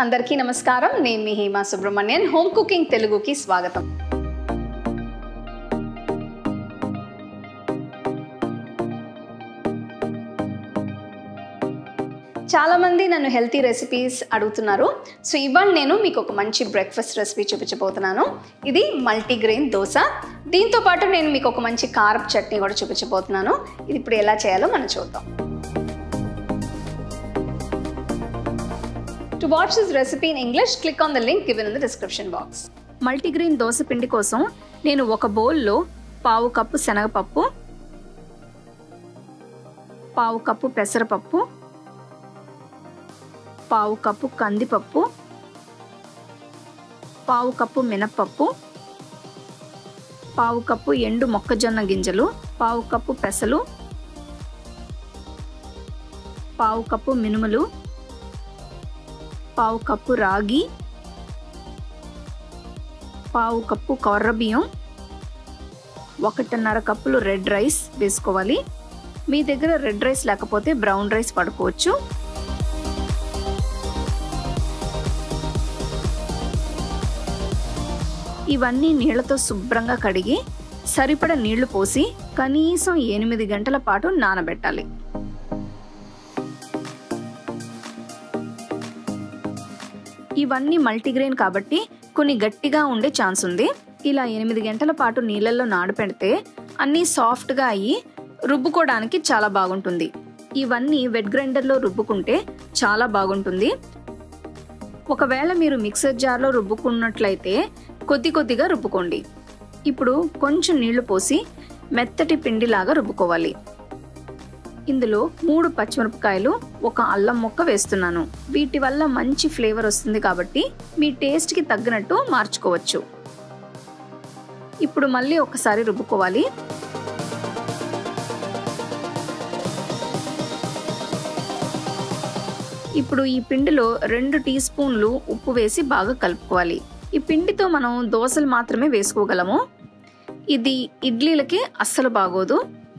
అందరికీ నమస్కారం నేను మీ హేమా సుబ్రహ్మణ్యన్ హోమ్ కుకింగ్ తెలుగుకి స్వాగతం చాలామంది నన్ను హెల్తీ రెసిపీస్ అడుగుతున్నారు సో ఇవాళ నేను మీకు ఒక మంచి బ్రేక్ఫాస్ట్ రెసిపీ చూపించబోతున్నాను ఇది మల్టీగ్రెయిన్ దోశ దీంతో పాటు నేను మీకు ఒక మంచి కారప్ చట్నీ కూడా చూపించబోతున్నాను ఇది ఇప్పుడు ఎలా చేయాలో మనం చూద్దాం to watch this recipe in English click on the link given in the description box multigrain dosa పిండి కోసం నేను ఒక బౌల్లో పావు కప్పు శనగపప్పు పావు కప్పు పెసరపప్పు పావు కప్పు కందిపప్పు పావు కప్పు మినప్పప్పు పావు కప్పు ఎండు మొక్కజొన్న గింజలు పావు కప్పు పెసలు పావు కప్పు మినుములు పావు కప్పు రాగి పావు కప్పు కొర్ర బియ్యం ఒకటిన్నర కప్పులు రెడ్ రైస్ వేసుకోవాలి మీ దగ్గర రెడ్ రైస్ లేకపోతే బ్రౌన్ రైస్ పడుకోవచ్చు ఇవన్నీ నీళ్లతో శుభ్రంగా కడిగి సరిపడ నీళ్లు పోసి కనీసం ఎనిమిది గంటల పాటు నానబెట్టాలి ఇవన్నీ మల్టీగ్రెయిన్ కాబట్టి కొన్ని గట్టిగా ఉండే ఛాన్స్ ఉంది ఇలా ఎనిమిది గంటల పాటు నీళ్ళల్లో నానపెడితే అన్నీ సాఫ్ట్గా అయ్యి రుబ్బుకోవడానికి చాలా బాగుంటుంది ఇవన్నీ వెట్ గ్రైండర్లో రుబ్బుకుంటే చాలా బాగుంటుంది ఒకవేళ మీరు మిక్సర్ జార్లో రుబ్బుకున్నట్లయితే కొద్ది కొద్దిగా రుబ్బుకోండి ఇప్పుడు కొంచెం నీళ్లు పోసి మెత్తటి పిండిలాగా రుబ్బుకోవాలి ఇందులో మూడు పచ్చిమిరపకాయలు ఒక అల్లం ముక్క వేస్తున్నాను వీటి వల్ల మంచి ఫ్లేవర్ వస్తుంది కాబట్టి మీ టేస్ట్కి తగ్గినట్టు మార్చుకోవచ్చు ఇప్పుడు మళ్ళీ ఒకసారి రుబ్బుకోవాలి ఇప్పుడు ఈ పిండిలో రెండు టీ స్పూన్లు ఉప్పు వేసి బాగా కలుపుకోవాలి ఈ పిండితో మనం దోశలు మాత్రమే వేసుకోగలము ఇది ఇడ్లీలకి అస్సలు బాగోదు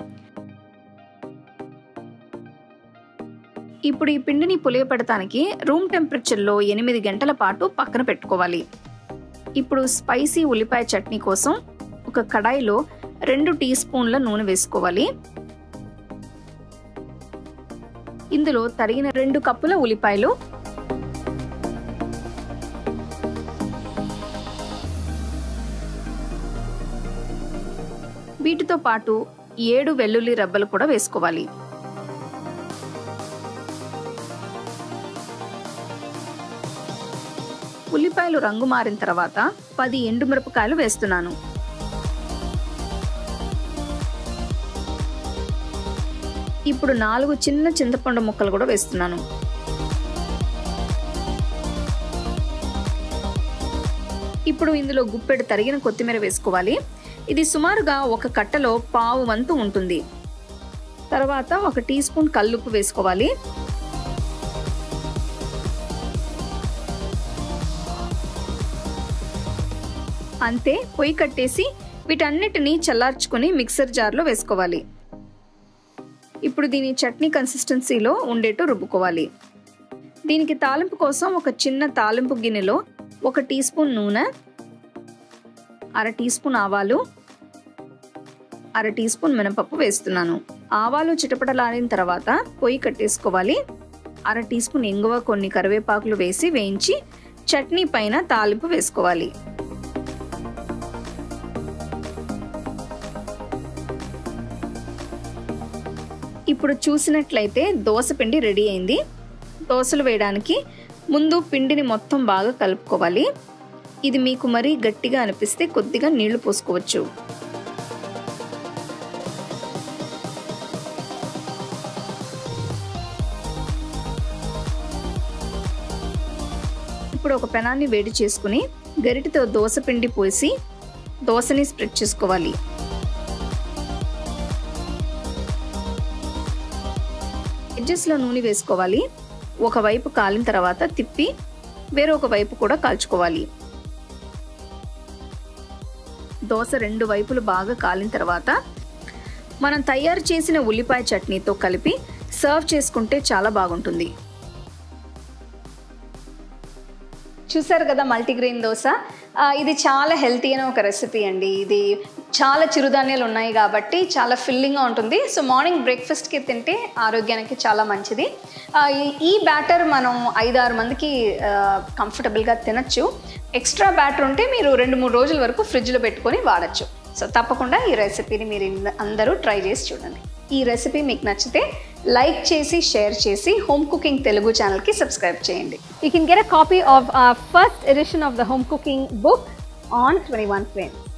ఇప్పుడు ఈ పిండిని పులియపెడటానికి రూమ్ టెంపరేచర్లో ఎనిమిది గంటల పాటు పక్కన పెట్టుకోవాలి ఇప్పుడు స్పైసీ ఉల్లిపాయ చట్నీ కోసం ఒక కడాయిలో రెండు టీ స్పూన్ల నూనె వేసుకోవాలి ఇందులో తరిగిన రెండు కప్పుల ఉల్లిపాయలు వీటితో పాటు ఏడు వెల్లుల్లి రెబ్బలు కూడా వేసుకోవాలి ఉల్లిపాయలు రంగు మారిన తర్వాత పది ఎండుమిరపకాయలు వేస్తున్నాను ఇప్పుడు నాలుగు చిన్న చింతపండు ముక్కలు కూడా వేస్తున్నాను ఇప్పుడు ఇందులో గుప్పెడు తరిగిన కొత్తిమీర వేసుకోవాలి ఇది సుమారుగా ఒక కట్టలో పావు వంతు ఉంటుంది తర్వాత ఒక టీ స్పూన్ కల్లుప్పు వేసుకోవాలి అంతే పొయ్యి కట్టేసి వీటన్నిటిని చల్లార్చుకొని మిక్సర్ జార్లో వేసుకోవాలి ఇప్పుడు దీని చట్నీ కన్సిస్టెన్సీలో ఉండేట్టు రుబ్బుకోవాలి దీనికి తాలింపు కోసం ఒక చిన్న తాలింపు గిన్నెలో ఒక టీ స్పూన్ నూనె అర టీ స్పూన్ ఆవాలు అర టీ స్పూన్ మినపప్పు వేస్తున్నాను ఆవాలు చిటపటలాడిన తర్వాత పొయ్యి కట్టేసుకోవాలి అర టీ స్పూన్ ఇంగువ కొన్ని కరివేపాకులు వేసి వేయించి చట్నీ పైన తాలింపు వేసుకోవాలి ఇప్పుడు చూసినట్లయితే దోశ పిండి రెడీ అయింది దోశలు వేయడానికి ముందు పిండిని మొత్తం బాగా కలుపుకోవాలి ఇది మీకు మరీ గట్టిగా అనిపిస్తే కొద్దిగా నీళ్లు పోసుకోవచ్చు ఇప్పుడు ఒక పెనాన్ని వేడి చేసుకుని గరిటితో దోశ పిండి పోసి దోశని స్ప్రెడ్ చేసుకోవాలి ఎడ్జెస్లో నూనె వేసుకోవాలి ఒకవైపు కాలిన తర్వాత తిప్పి వేరొక వైపు కూడా కాల్చుకోవాలి దోశ రెండు వైపులు బాగా కాలిన తర్వాత మనం తయారు చేసిన ఉల్లిపాయ చట్నీతో కలిపి సర్వ్ చేసుకుంటే చాలా బాగుంటుంది చూసారు కదా మల్టీగ్రెయిన్ దోశ ఆ, ఇది చాలా హెల్తీ అయిన ఒక రెసిపీ అండి ఇది చాలా చిరుధాన్యాలు ఉన్నాయి కాబట్టి చాలా ఫిల్లింగ్గా ఉంటుంది సో మార్నింగ్ బ్రేక్ఫాస్ట్కి తింటే ఆరోగ్యానికి చాలా మంచిది ఆ, ఈ- ఈ బ్యాటర్ మనం ఐదు ఆరు మందికి కంఫర్టబుల్గా తినచ్చు ఎక్స్ట్రా బ్యాటర్ ఉంటే మీరు రెండు మూడు రోజుల వరకు ఫ్రిడ్జ్లో పెట్టుకొని వాడచ్చు సో తప్పకుండా ఈ రెసిపీని మీరు ఇంద- అందరూ ట్రై చేసి చూడండి ఈ రెసిపీ మీకు నచ్చితే లైక్ చేసి షేర్ చేసి హోమ్ కుకింగ్ తెలుగు ఛానల్కి సబ్స్క్రైబ్ చేయండి You can get a copy of our first edition of the home cooking book on 21 Frames.